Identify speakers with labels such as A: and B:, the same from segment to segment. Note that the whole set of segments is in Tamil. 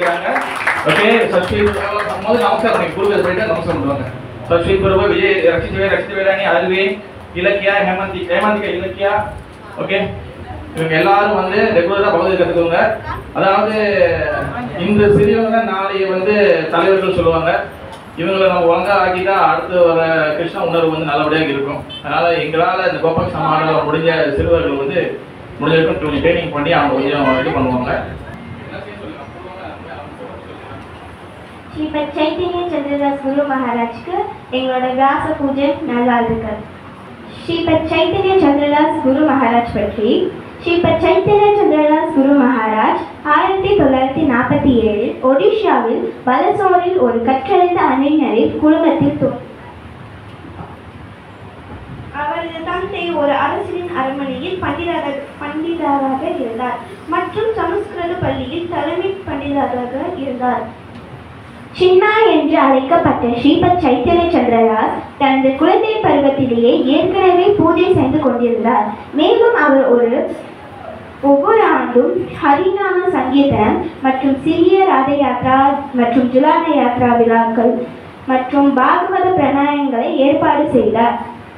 A: இருக்கிறாங்க ஓகே சஷ்டி முதல்ல நமஸ்காரம் பண்ணி குருவேல் போயிட்டு நமஸ்காரம் பண்ணுவாங்க சஷ்டி குருவ விஜய் ரட்சிச்சவே ரட்சிச்சவேராணி அருவே இலக்கியா ஹேமந்தி ஹேமந்திகா இலக்கியா ஓகே இவங்க எல்லாரும் வந்து ரெகுலரா பகவதி கத்துக்கோங்க அதாவது இந்த சிறியவங்க நாளைய வந்து தலைவர்கள் சொல்லுவாங்க இவங்களை நம்ம ஒழுங்கா ஆக்கிட்டா அடுத்து வர கிருஷ்ண உணர்வு வந்து நல்லபடியாக இருக்கும் அதனால எங்களால இந்த கோபால் சமாளில் முடிஞ்ச சிறுவர்கள் வந்து முடிஞ்ச வரைக்கும் கொஞ்சம் ட்ரைனிங் பண்ணி அவங்க கொஞ்சம் இது பண்ணுவாங்க
B: ஸ்ரீமத் சைத்தன்ய சந்திரதாஸ் குரு மகாராஜ்க்கு எங்களோட வியாச பூஜை நல்வாழ்த்துக்கள் ஸ்ரீபத் சைத்தன்ய சந்திரதாஸ் குரு மகாராஜ் பற்றி ஸ்ரீபத் சைத்தன்ய சந்திரதாஸ் குரு மகாராஜ் ஆயிரத்தி தொள்ளாயிரத்தி நாற்பத்தி ஏழில் ஒடிஷாவில் பலசோரில் ஒரு கற்றறிந்த அறிஞரின் குடும்பத்தில் தோன்றினார் அவரது தந்தை ஒரு அரசரின் அரண்மனையில் பண்டிதராக பண்டிதராக இருந்தார் மற்றும் சமஸ்கிருத பள்ளியில் தலைமை பண்டிதராக இருந்தார் சின்மா என்று அழைக்கப்பட்ட ஸ்ரீபத் சைத்தன்ய சந்திரதாஸ் தனது குழந்தை பருவத்திலேயே ஏற்கனவே பூஜை செய்து கொண்டிருந்தார் மேலும் அவர் ஒரு ஒவ்வொரு ஆண்டும் ஹரிநாம சங்கீதனம் மற்றும் சிறிய ரத யாத்ரா மற்றும் ஜுலான யாத்ரா விழாக்கள் மற்றும் பாகவத பிரணாயங்களை ஏற்பாடு செய்தார்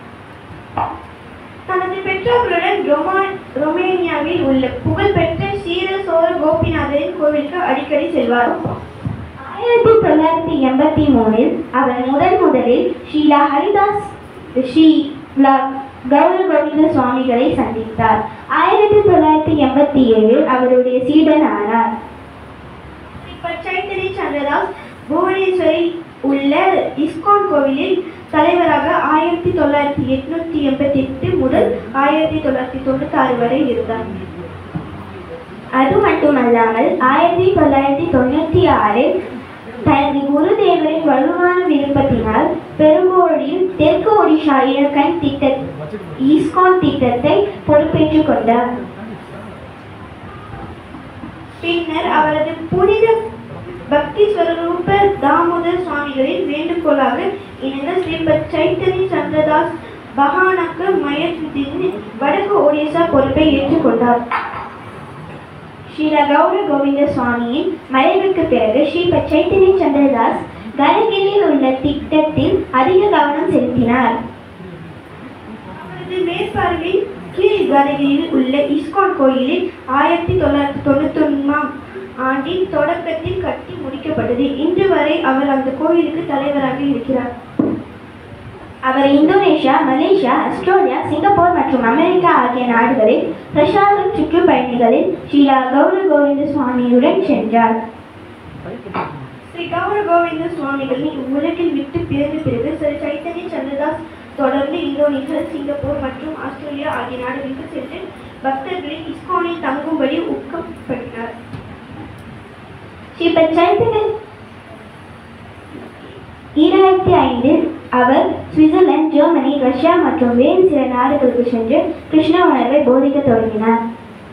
B: தனது பெற்றோர்களுடன் ரொமா ரொமேனியாவில் உள்ள புகழ்பெற்ற ஸ்ரீரசோர கோபிநாதரின் கோவிலுக்கு அடிக்கடி செல்வார் ஆயிரத்தி தொள்ளாயிரத்தி எண்பத்தி மூணில் அவர் முதன் முதலில் ஸ்ரீலா ஹரிதாஸ் ஸ்ரீலா கௌர கோவிந்த சுவாமிகளை சந்தித்தார் ஆயிரத்தி தொள்ளாயிரத்தி எண்பத்தி ஏழில் அவருடைய சீடன் ஆனார் இப்ப சைத்தன்ய சந்திரதாஸ் புவனேஸ்வரி உள்ள இஸ்கான் கோவிலில் தலைவராக ஆயிரத்தி தொள்ளாயிரத்தி எட்நூத்தி எண்பத்தி எட்டு முதல் ஆயிரத்தி தொள்ளாயிரத்தி தொண்ணூத்தி ஆறு வரை இருந்தார் அது மட்டுமல்லாமல் ஆயிரத்தி தொள்ளாயிரத்தி தொண்ணூற்றி ஆறில் தனது குருதேவரின் வலுவான விருப்பத்தினால் பெருங்கோழில் தெற்கு ஒடிஷா இலக்கண் திட்ட ஈஸ்கான் திட்டத்தை பொறுப்பேற்றுக் கொண்டார் பின்னர் அவரது புனித பக்தி ஸ்வரூப தாமோதர் சுவாமிகளின் வேண்டுகோளாக இணைந்த ஸ்ரீபத் சைத்தன்ய சந்திரதாஸ் பகானக்க மயத்தின் வடக்கு ஒடிசா பொறுப்பை ஏற்றுக்கொண்டார் ஸ்ரீல கௌர கோவிந்த சுவாமியின் மறைவுக்கு பிறகு ஸ்ரீபத் சைத்தன்ய சந்திரதாஸ் கனகிரியில் உள்ள திட்டத்தில் அதிக கவனம் செலுத்தினார் அவரது மேற்பார்வையில் கீழ் கனகிரியில் உள்ள இஸ்கான் கோயிலில் ஆயிரத்தி தொள்ளாயிரத்தி தொண்ணூத்தி ஒன்றாம் ஆண்டின் தொடக்கத்தில் கட்டி முடிக்கப்பட்டது இன்று வரை அவர் அந்த கோயிலுக்கு தலைவராக இருக்கிறார் அவர் இந்தோனேஷியா மலேசியா ஆஸ்திரேலியா சிங்கப்பூர் மற்றும் அமெரிக்கா ஆகிய நாடுகளில் பிரசாத சுற்றுப்பயணிகளில் ஸ்ரீலா கௌர கோவிந்த சுவாமியுடன் சென்றார் ஸ்ரீ கௌர கோவிந்த சுவாமிகளின் உலகில் விட்டு பிறந்த பிறகு ஸ்ரீ சைத்தன்ய சந்திரதாஸ் தொடர்ந்து இந்தோனேஷியா சிங்கப்பூர் மற்றும் ஆஸ்திரேலியா ஆகிய நாடுகளுக்கு சென்று பக்தர்களை இஸ்கானில் தங்கும்படி ஊக்கப்படுத்தினார் ஸ்ரீபத் சைத்தன்ய ஈராயிரத்தி ஐந்தில் அவர் சுவிட்சர்லாந்து ஜெர்மனி ரஷ்யா மற்றும் வேறு சில நாடுகளுக்கு சென்று கிருஷ்ண உணர்வை போதிக்க தொடங்கினார்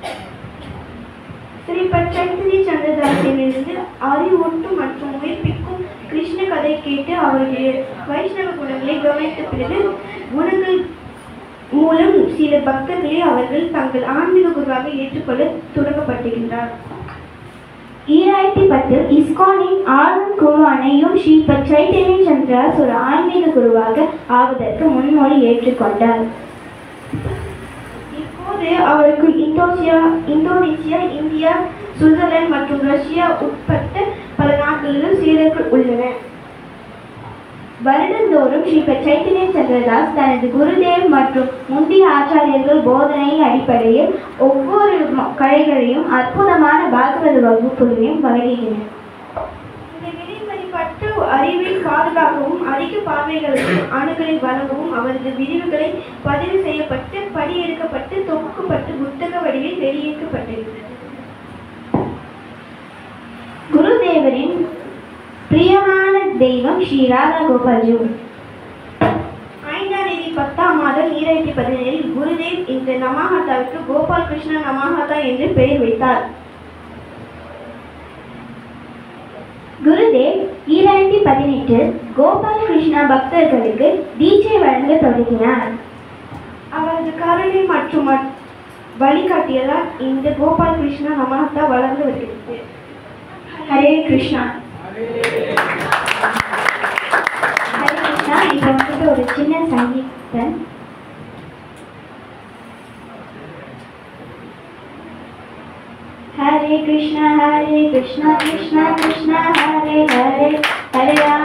B: ஸ்ரீபத் சைத்தன்ய சந்திரதாசிலிருந்து அறிவூட்டும் மற்றும் உயிர்ப்பிக்கும் கிருஷ்ண கதை கேட்டு அவருடைய வைஷ்ணவ குணங்களை கவனித்த பிறகு குணங்கள் மூலம் சில பக்தர்களை அவர்கள் தங்கள் ஆன்மீக குருவாக ஏற்றுக்கொள்ள தொடங்கப்பட்டுகின்றார் ஈராயிரத்தி பத்தில் இஸ்கானின் ஆளும் குழு அணையும் ஸ்ரீபத் சைத்தன்ய சந்திராஸ் ஒரு ஆன்மீக குருவாக ஆவதற்கு முன்மொழி ஏற்றுக்கொண்டார் இப்போது அவருக்கு இந்தோசியா இந்தோனேசியா இந்தியா சுவிட்சர்லாந்து மற்றும் ரஷ்யா உட்பட்ட பல நாடுகளில் சீடர்கள் உள்ளன வருடந்தோறும் ஸ்ரீபத் சைத்தன்ய சந்திரதாஸ் தனது குருதேவ் மற்றும் முந்தைய ஆச்சாரியர்கள் போதனை அடிப்படையில் ஒவ்வொரு ம- கலைகளையும் அற்புதமான பாகவத வகுப்புகளையும் வழங்குகின்றனர் இந்த விலைமதிப்பற்ற அறிவை பாதுகாக்கவும் அதிக பார்வைகளையும் அணுகளை வழங்கவும் அவரது விரிவுகளை பதிவு செய்யப்பட்டு படியெடுக்கப்பட்டு தொகுக்கப்பட்டு புத்தக வடிவில் வெளியேற்றப்பட்டிருக்கிறது குருதேவரின் பிரியமான தெய்வம் ஸ்ரீ ராதா கோபால்ஜி ஐந்தாம் தேதி பத்தாம் மாதம் ஈராயிரத்தி பதினேழில் குருதேவ் இந்த நமாஹாதாவுக்கு கோபால் கிருஷ்ண நமாஹாதா என்று பெயர் வைத்தார் குருதேவ் ஈராயிரத்தி பதினெட்டில் கோபால் கிருஷ்ணா பக்தர்களுக்கு தீட்சை வழங்க தொடங்கினார் அவரது கருணை மற்றும் மற்- வழிகாட்டியதால் இந்த கோபால் கிருஷ்ணா நமாஹாதா வளர்ந்து வருகிறது ஹரே கிருஷ்ணா ஹரே கிருஷ்ணா இப்போ வந்துட்டு ஒரு சின்ன சங்கீதம் ஹரே கிருஷ்ணா ஹரே கிருஷ்ணா கிருஷ்ணா கிருஷ்ணா ஹரே ஹரே ஹரே ராம